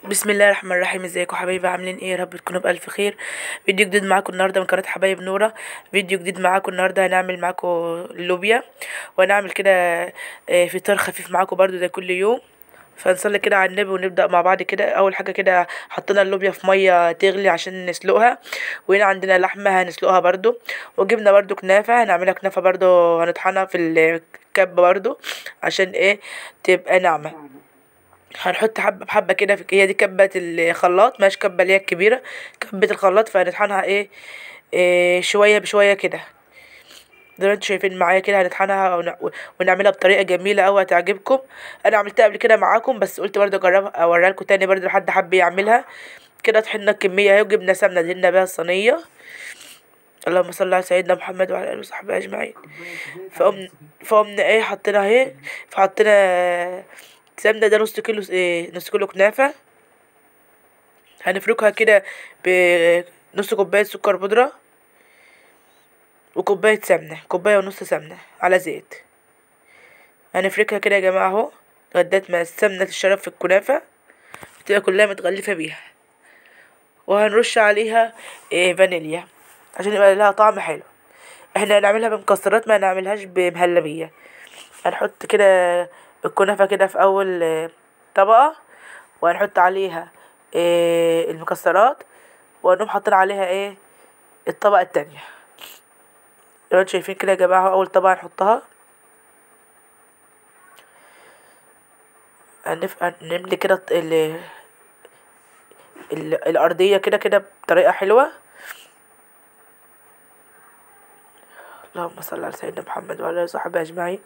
بسم الله الرحمن الرحيم ازيكم حبايبي عاملين ايه يا رب تكونوا بألف خير فيديو جديد معاكم النهارده من قناة حبايب نورة فيديو جديد معاكم النهارده هنعمل معاكم اللوبيا وهنعمل كده آه، فطار خفيف معاكم برضو زي كل يوم فنصلي كده على النبي ونبدأ مع بعض كده أول حاجة كده حطينا اللوبيا في مية تغلي عشان نسلقها وهنا عندنا لحمة هنسلقها برضو وجبنا برضو كنافة هنعملها كنافة برضو هنطحنها في الكب برضو عشان ايه تبقى ناعمة هنحط حبة بحبة كده في هي دي كبة الخلاط مش كبة اللي هي الكبيرة كبة الخلاط فهنطحنها ايه, إيه شوية بشوية كده زي ما انتوا شايفين معايا كده هنطحنها ون- ونعملها بطريقة جميلة أوي هتعجبكم أنا عملتها قبل كده معاكم بس قلت برضه أجربها أوريها لكم تاني برضه لحد حب يعملها كده طحنا الكمية اهي وجبنا سمنة دهنا بيها الصينية اللهم صل على سيدنا محمد وعلى آله وصحبه أجمعين فقمنا فقمنا ايه حطينا اهي فحطينا سمنة ده نص كيلو ايه نص كيلو كنافة هنفركها كده بنص كوباية سكر بودرة وكوباية سمنة كوباية ونص سمنة على زيت هنفركها كده يا جماعة اهو لغاية ما السمنة تشرب في الكنافة تبقى كلها متغلفة بيها وهنرش عليها إيه فانيليا عشان يبقى لها طعم حلو احنا هنعملها بمكسرات ما نعملهاش بمهلبية هنحط كده الكنافة كده في أول آه، طبقة وهنحط عليها إيه المكسرات وهنقوم حاطين عليها ايه الطبقة التانية لو انتوا شايفين كده يا جماعة أول طبقة هنحطها هنف... هنملي كده الط- ال... ال... الأرضية كده كده بطريقة حلوة اللهم صل على سيدنا محمد وعلى آله وصحبه أجمعين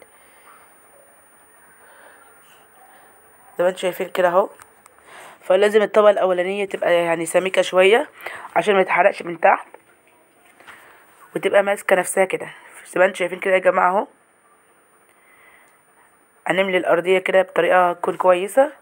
زي ما انتوا شايفين كده اهو فلازم الطبقة الأولانية تبقى يعني سميكة شوية عشان ما يتحرقش من تحت وتبقى ماسكة نفسها كده زي ما انتوا شايفين كده يا جماعة اهو هنملي الأرضية كده بطريقة تكون كويسة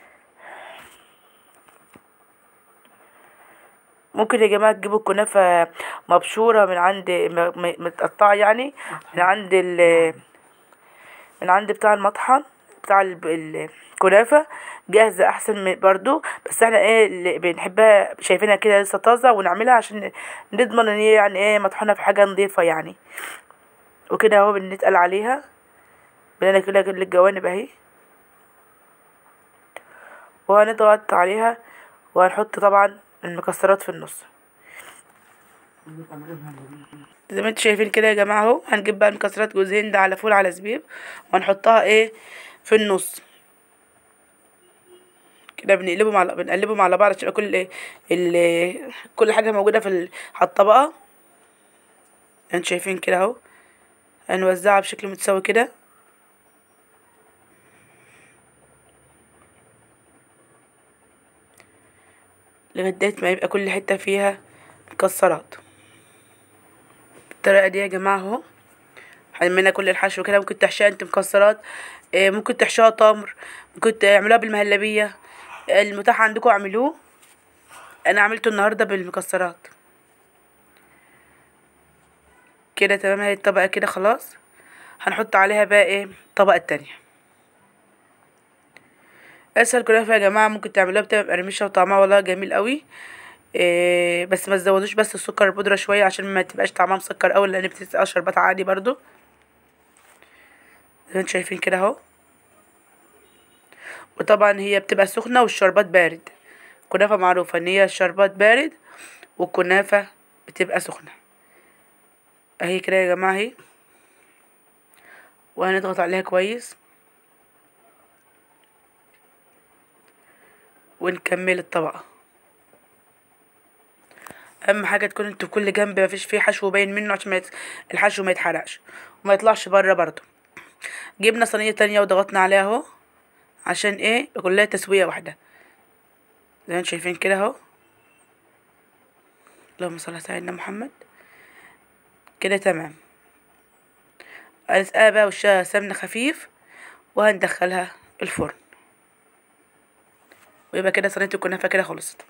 ممكن يا جماعة تجيبوا الكنافة مبشورة من عند م- م- متقطعة يعني من عند ال من عند بتاع المطحن بتاع الب- ال- الكنافة جاهزة أحسن من برضو بس احنا ايه اللي بنحبها شايفينها كده لسه طازة ونعملها عشان نضمن ان هي يعني ايه مطحونة في حاجة نضيفة يعني وكده اهو بنتقل عليها بنعمل كده كل الجوانب اهي وهنضغط عليها وهنحط طبعا المكسرات في النص زي ما انتوا شايفين كده يا جماعه اهو هنجيب بقى المكسرات جوز هند على فول على زبيب وهنحطها ايه في النص كده بنقلبهم على بنقلبهم على بعض عشان يبقى كل ال... كل حاجه موجوده في ال... على الطبقه انتوا شايفين كده اهو هنوزعها بشكل متساوي كده لغايه ما يبقى كل حته فيها مكسرات بالطريقه دي يا جماعه اهو عملنا كل الحشو كده ممكن تحشيها انت مكسرات آه، ممكن تحشوها تمر ممكن تعملوها بالمهلبيه المتاح عندكم اعملوه انا عملته النهارده بالمكسرات كده تمام هي الطبقه كده خلاص هنحط عليها بقى ايه الطبقه التانية اسهل كنافه يا جماعه ممكن تعملوها بتبقى مقرمشه وطعمها والله جميل قوي إيه بس ما تزودوش بس السكر البودره شويه عشان ما تبقاش طعمها مسكر قوي لان بتبقى شربات عادي برضو زي ما انتوا شايفين كده اهو وطبعا هي بتبقى سخنه والشربات بارد كنافه معروفه ان هي الشربات بارد والكنافه بتبقى سخنه اهي كده يا جماعه اهي وهنضغط عليها كويس ونكمل الطبقه اهم حاجه تكون انتوا في كل جنب مفيش فيه حشو باين منه عشان ما يت... الحشو ما يتحرقش وما يطلعش بره برضو جبنا صينيه تانية وضغطنا عليها اهو عشان ايه يبقى كلها تسويه واحده زي ما انتوا شايفين كده اهو اللهم صل على سيدنا محمد كده تمام هنسقيها بقى وشها سمنه خفيف وهندخلها الفرن ويبقى كده صينيه الكنافه كده خلصت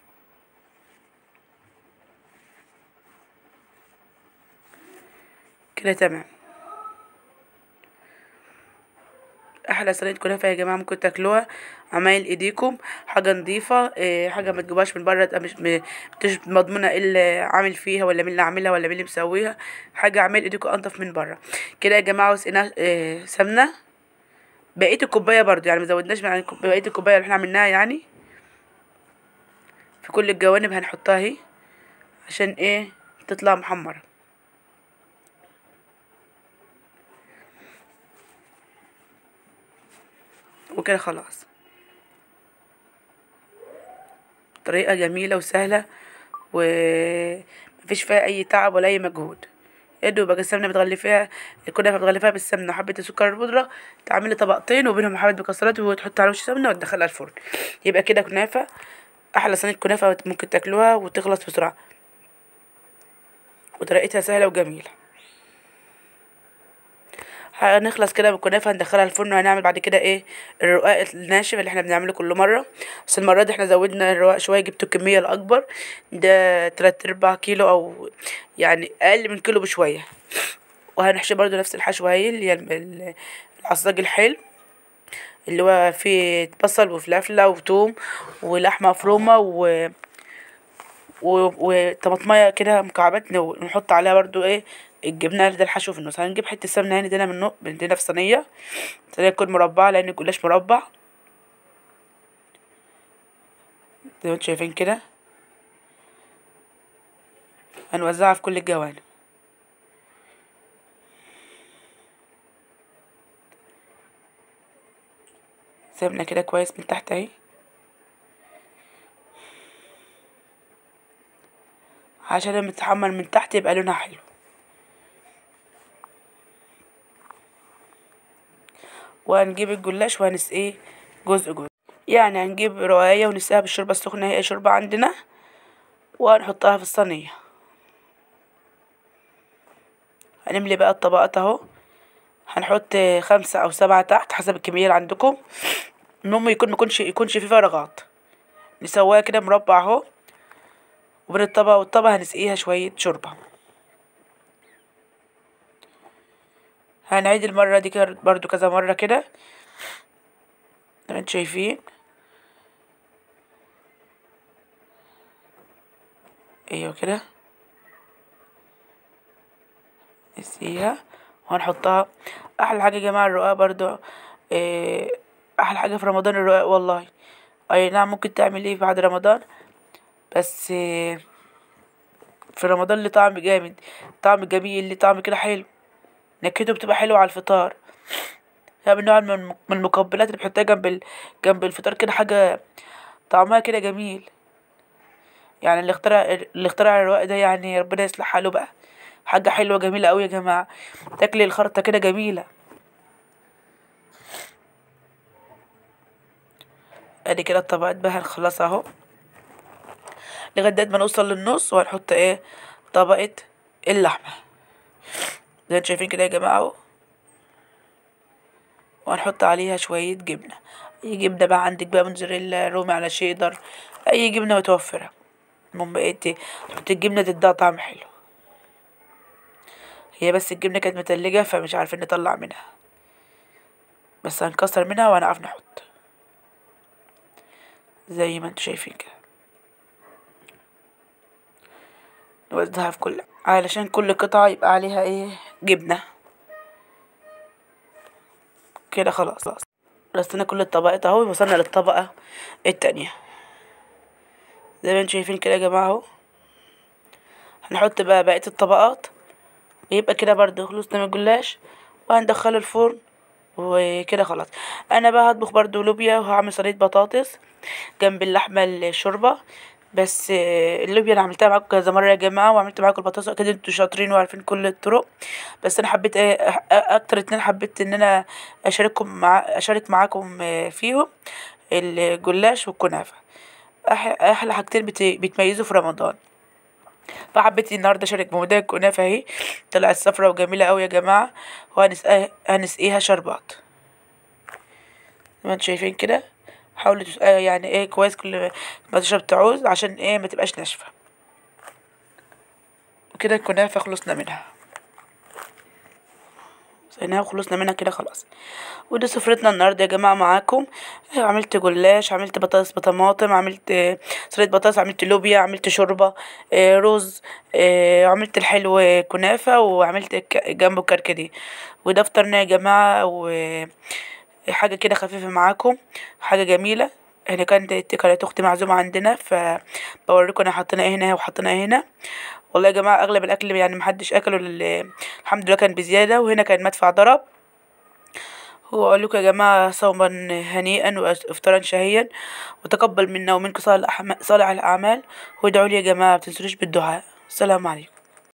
كده تمام احلى صينيه كنافه يا جماعه ممكن تاكلوها عمايل ايديكم حاجه نظيفه إيه حاجه ما تجيبهاش من بره تبقى مش م- مش مضمونه ايه اللي عامل فيها ولا مين اللي عاملها ولا مين اللي مسويها حاجه عمايل ايديكم انضف من بره كده يا جماعه وسقينا إيه سمنه بقيه الكوبايه برضو يعني ما زودناش من عن الكوب- بقيه الكوبايه اللي احنا عملناها يعني في كل الجوانب هنحطها اهي عشان ايه تطلع محمره وكده خلاص طريقة جميلة وسهلة ومفيش فيها أي تعب ولا أي مجهود يا دوبك السمنة بتغلي فيها الكنافة بتغلي فيها بالسمنة وحبة السكر البودرة تعملي طبقتين وبينهم حبة مكسرات وتحطي على وش سمنة وتدخلها الفرن يبقى كده كنافة أحلى صينية كنافة ممكن تاكلوها وتخلص بسرعة وطريقتها سهلة وجميلة هنخلص كده بالكنافة هندخلها الفرن وهنعمل بعد كده ايه الرقاق الناشف اللي احنا بنعمله كل مرة بس المرة دي احنا زودنا الرقاق شوية جبت الكمية الأكبر ده تلات أرباع كيلو أو يعني أقل من كيلو بشوية وهنحشي برضو نفس الحشوة هي اللي هي ال- ال- العصاج الحلو اللي هو فيه بصل وفلافلة وتوم ولحمة مفرومة و و- وطماطمية كده مكعبات نو- نحط عليها برضو ايه الجبنة ده الحشو في النص هنجيب حتة سمنة هنا من نق عندنا في صينية صينية تكون مربعة لأن الجلاش مربع زي ما انتوا شايفين كده هنوزعها في كل الجوانب سمنة كده كويس من تحت اهي عشان لما تتحمر من تحت يبقى لونها حلو وهنجيب الجلاش وهنسقيه جزء جزء يعني هنجيب رواية ونسقيها بالشوربة السخنة هي شوربة عندنا وهنحطها في الصينية هنملي بقى الطبقات اهو هنحط خمسة أو سبعة تحت حسب الكمية اللي عندكم المهم يكون ميكونش يكونش فيه فراغات نسويها كده مربع اهو وبين الطبقة والطبقة هنسقيها شوية شوربة هنعيد المرة دي كده برضو كذا مرة كده زي ما انتوا شايفين ايوه كده نسقيها وهنحطها احلى حاجة يا جماعة الرقاق برضو إيه احلى حاجة في رمضان الرقاق والله اي نعم ممكن تعمل ايه بعد رمضان بس إيه في رمضان له طعم جامد طعم جميل ليه طعم كده حلو نكهته بتبقى حلوة على الفطار هي من نوع من من المقبلات اللي بحطها جنب ال... جنب الفطار كده حاجة طعمها كده جميل يعني اللي اخترع اللي اخترع الرواق ده يعني ربنا يصلح حاله بقى حاجة حلوة جميلة أوي يا جماعة تاكلي الخرطة كده جميلة ادي كده الطبقات بقى هنخلصها اهو لغاية ما نوصل للنص وهنحط ايه طبقة اللحمة زي ما انتوا شايفين كده يا جماعة اهو وهنحط عليها شوية جبنة اي جبنة بقى عندك بقى موتزاريلا رومي على شيدر اي جبنة متوفرة المهم ايه ت- تحط الجبنة تديها طعم حلو هي بس الجبنة كانت متلجة فمش عارفين نطلع منها بس هنكسر منها وهنعرف نحط زي ما انتوا شايفين كده نوزعها في كل علشان كل قطعة يبقى عليها ايه جبنة كده خلاص خلاص رصينا كل الطبقات اهو وصلنا للطبقة التانية زي ما انتوا شايفين كده يا جماعة اهو هنحط بقى بقية الطبقات ويبقى كده برضو خلصنا من الجلاش وهندخله الفرن وكده خلاص انا بقى هطبخ برضو لوبيا وهعمل صينيه بطاطس جنب اللحمه الشوربه بس آه، اللوبيا انا عملتها معاكم كذا مره يا جماعه وعملت معاكم البطاطس اكيد انتوا شاطرين وعارفين كل الطرق بس انا حبيت ايه أ- أ- اكتر اتنين حبيت ان انا اشارككم مع اشارك معاكم آه، فيهم الجلاش والكنافه أح- احلى حاجتين بت- بيتميزوا في رمضان فحبيت النهارده اشارك بموضوع الكنافه اهي طلعت صفرا وجميله قوي يا جماعه وهنسقيها هنسقيها شربات زي ما انتوا شايفين كده حاولوا تسقيها يعني ايه كويس كل ما تشرب تعوز عشان ايه ما تبقاش ناشفه وكده الكنافه خلصنا منها طفيناها وخلصنا منها كده خلاص ودي سفرتنا النهارده يا جماعة معاكم آه، عملت جلاش عملت بطاطس بطماطم عملت آه، سلطة بطاطس عملت لوبيا عملت شوربة آه، رز آه، عملت الحلو كنافة وعملت ك- جنبه كركديه وده فطرنا يا جماعة وحاجة كده خفيفة معاكم حاجة جميلة هنا كانت كانت اختي معزومة عندنا فبوريكم انا حطينا ايه هنا وحطينا ايه هنا والله يا جماعة اغلب الاكل يعني محدش اكله لل- الحمد لله كان بزيادة وهنا كان مدفع ضرب وأقول لكم يا جماعة صوما هنيئا وإفطارا شهيا وتقبل منا ومنكم صالح الأحم- صالح الأعمال وادعوا لي يا جماعة متنسونيش بالدعاء السلام عليكم